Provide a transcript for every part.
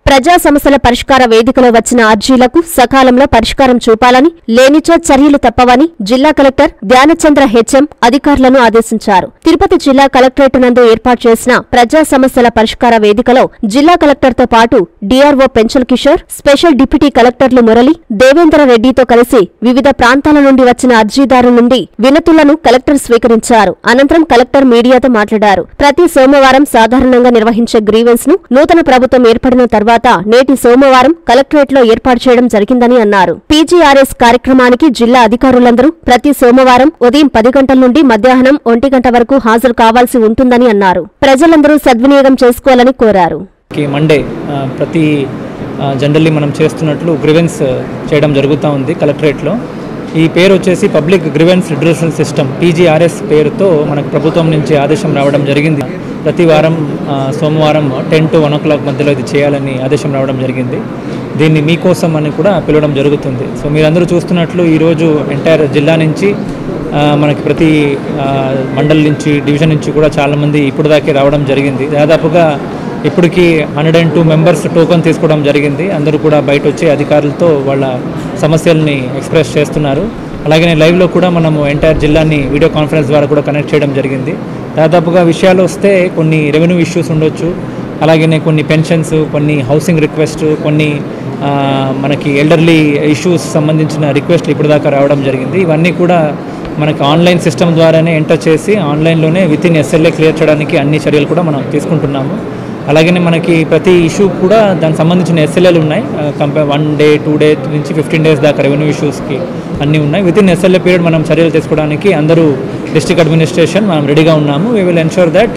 ప్రజా సమస్యల పరిష్కార వేదికలో వచ్చిన అర్జీలకు సకాలంలో పరిష్కారం చూపాలని లేనిచో చర్యలు తప్పవని జిల్లా కలెక్టర్ ధ్యానచంద్ర హెచ్ఎం అధికారులను ఆదేశించారు తిరుపతి జిల్లా కలెక్టరేట్ నందు ఏర్పాటు చేసిన ప్రజా సమస్యల పరిష్కార వేదికలో జిల్లా కలెక్టర్తో పాటు DRO Penchal Kishore special deputy కలెక్టర్లు మురళి దేవేంద్ర రెడ్డితో కలిసి వివిధ ప్రాంతాల నుండి వచ్చిన అర్జీదారుల నుండి వినతులను కలెక్టర్ స్వీకరించారు అనంతరం కలెక్టర్ మీడియాతో మాట్లాడారు ప్రతి సోమవారం సాధారణంగా నిర్వహించే గ్రీవెన్స్ ను నూతన ప్రభుత్వం ఏర్పడిన తర్వాత నేటి సోమవారం కలెక్టరేట్ లో ఏర్పాటు చేయడం జరిగిందని అన్నారు పీజీఆర్ఎస్ కార్యక్రమానికి జిల్లా అధికారులందరూ ప్రతి సోమవారం ఉదయం పది గంటల నుండి మధ్యాహ్నం ఒంటి గంట వరకు హాజరు కావాల్సి ఉంటుందని అన్నారు ప్రజలందరూ సద్వినియోగం చేసుకోవాలని కోరారు కి మండే ఆ, ప్రతి జనరల్లీ మనం చేస్తున్నట్లు గ్రివెన్స్ చేయడం జరుగుతూ ఉంది కలెక్టరేట్లో ఈ పేరు వచ్చేసి public grievance redressal system PGRS పేరుతో మనకు ప్రభుత్వం నుంచి ఆదేశం రావడం జరిగింది ప్రతి వారం ఆ, సోమవారం ten to one o'clock మధ్యలో ఇది చేయాలని ఆదేశం రావడం జరిగింది దీన్ని మీకోసం అని కూడా పిలవడం జరుగుతుంది సో మీరందరూ చూస్తున్నట్లు ఈరోజు ఎంటైర్ జిల్లా నుంచి ఆ, మనకి ప్రతి ఆ, మండల్ నుంచి డివిజన్ నుంచి కూడా చాలామంది ఇప్పుడు దాకే రావడం జరిగింది దాదాపుగా ఇప్పటికి hundred and two members token తీసుకోవడం జరిగింది అందరూ కూడా బయట వచ్చి అధికారులతో వాళ్ళ సమస్యల్ని ఎక్స్ప్రెస్ చేస్తున్నారు అలాగే లైవ్లో కూడా మనము ఎంటైర్ జిల్లాని వీడియో కాన్ఫరెన్స్ ద్వారా కూడా కనెక్ట్ చేయడం జరిగింది దాదాపుగా విషయాలు వస్తే కొన్ని రెవెన్యూ ఇష్యూస్ ఉండొచ్చు అలాగనే కొన్ని పెన్షన్స్ కొన్ని హౌసింగ్ రిక్వెస్ట్ కొన్ని ఆ, మనకి ఎల్డర్లీ ఇష్యూస్ సంబంధించిన రిక్వెస్ట్లు ఇప్పటిదాకా రావడం జరిగింది ఇవన్నీ కూడా మనకి ఆన్లైన్ సిస్టమ్ ద్వారానే ఎంటర్ చేసి ఆన్లైన్లోనే విత్ ఇన్ ఎస్ఎల్ఏ క్లియర్ చేయడానికి అన్ని చర్యలు కూడా మనం తీసుకుంటున్నాము అలాగనే మనకి ప్రతి ఇష్యూ కూడా దానికి సంబంధించిన ఎస్ఎల్ఏలు ఉన్నాయి compare one day two day నుంచి ఫిఫ్టీన్ డేస్ దాకా రెవెన్యూ ఇష్యూస్కి అన్నీ ఉన్నాయి విత్ ఇన్ ఎస్ఎల్ఏ పీరియడ్ మనం చర్యలు తీసుకోవడానికి అందరూ డిస్ట్రిక్ట్ అడ్మినిస్ట్రేషన్ మనం రెడీగా ఉన్నాము we will ensure that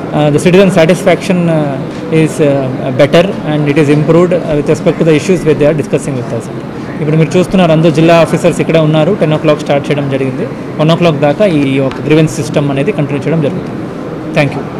the citizen satisfaction is better and it is improved with respect to the issues with they are discussing with us ఇప్పుడు మీరు చూస్తున్నారు అందరూ జిల్లా ఆఫీసర్స్ ఇక్కడ ఉన్నారు టెన్ ఓ క్లాక్ స్టార్ట్ చేయడం జరిగింది వన్ ఓ క్లాక్ దాకా ఈ యొక్క గ్రివెన్స్ సిస్టమ్ అనేది కంటిన్యూ చేయడం జరుగుతుంది థ్యాంక్ యూ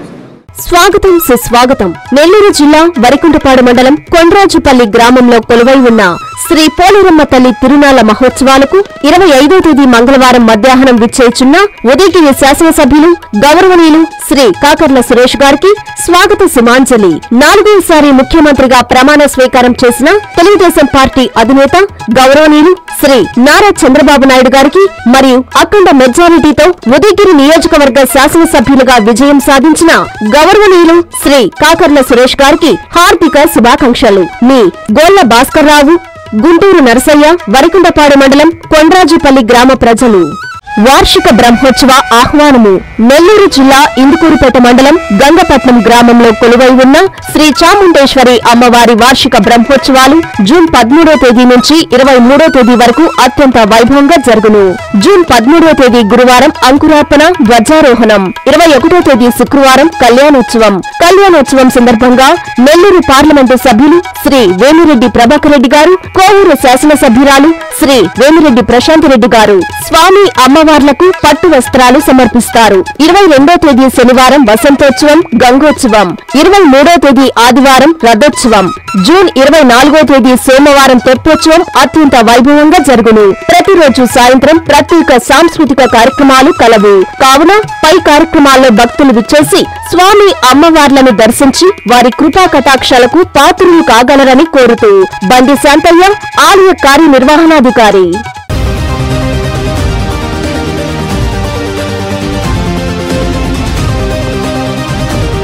స్వాగతం సుస్వాగతం నెల్లూరు జిల్లా వరికుంటపాడు మండలం కొండ్రాజుపల్లి గ్రామంలో కొలువై ఉన్న శ్రీ పోలేరమ్మ తల్లి తిరునాళ్ల మహోత్సవాలకు ఇరవై ఐదో తేదీ మంగళవారం మధ్యాహ్నం విచ్చేచున్న ఉదయగిరి శాసనసభ్యులు గౌరవనీయులు శ్రీ కాకర్ల సురేష్ గారికి స్వాగత సుమాంజలి నాలుగోసారి ముఖ్యమంత్రిగా ప్రమాణ స్వీకారం చేసిన తెలుగుదేశం పార్టీ అధినేత గౌరవనీయులు శ్రీ నారా చంద్రబాబు నాయుడు గారికి మరియు అఖండ మెజారిటీతో ఉదయగిరి నియోజకవర్గ శాసనసభ్యులుగా విజయం సాధించిన గౌరవనీయులు శ్రీ కాకర్ల సురేష్ గారికి హార్దిక శుభాకాంక్షలు మీ గోళ్ల భాస్కర్ రావు గుంటూరు నరసయ్య వరికుండపాడు మండలం కొండ్రాజుపల్లి గ్రామ ప్రజలు వార్షిక బ్రహ్మోత్సవ ఆహ్వానము నెల్లూరు జిల్లా ఇందుకూరుపేట మండలం గంగపట్నం గ్రామంలో కొలువై ఉన్న శ్రీ చాముండేశ్వరి అమ్మవారి వార్షిక బ్రహ్మోత్సవాలు జూన్ పదమూడో తేదీ నుంచి ఇరవై మూడో తేదీ వరకు అత్యంత వైభవంగా జరుగును జూన్ పదమూడో తేదీ గురువారం అంకురార్పణ ధ్వజారోహణం ఇరవై ఒకటో తేదీ శుక్రవారం కళ్యాణోత్సవం కళ్యాణోత్సవం సందర్భంగా నెల్లూరు పార్లమెంటు సభ్యులు శ్రీ వేమిరెడ్డి ప్రభాకర్ రెడ్డి గారు కోవూరు శాసనసభ్యురాలు శ్రీ వేమిరెడ్డి ప్రశాంత్ రెడ్డి గారు స్వామి అమ్మవార్లకు పట్టు వస్త్రాలు సమర్పిస్తారు ఇరవై రెండో తేదీ శనివారం వసంతోత్సవం గంగోత్సవం ఇరవై మూడో తేదీ ఆదివారం రథోత్సవం జూన్ ఇరవై నాలుగో తేదీ సోమవారం తెప్పోత్సవం అత్యంత వైభవంగా జరుగును ప్రతిరోజు సాయంత్రం ప్రత్యేక సాంస్కృతిక కార్యక్రమాలు కలవు కావున పై కార్యక్రమాల్లో భక్తులు విచ్చేసి స్వామి అమ్మవార్లను దర్శించి వారి కృపా కటాక్షాలకు పాత్రులు కాగలరని కోరుతూ బండి శాంతయ్య ఆలయ కార్యనిర్వహణాధికారి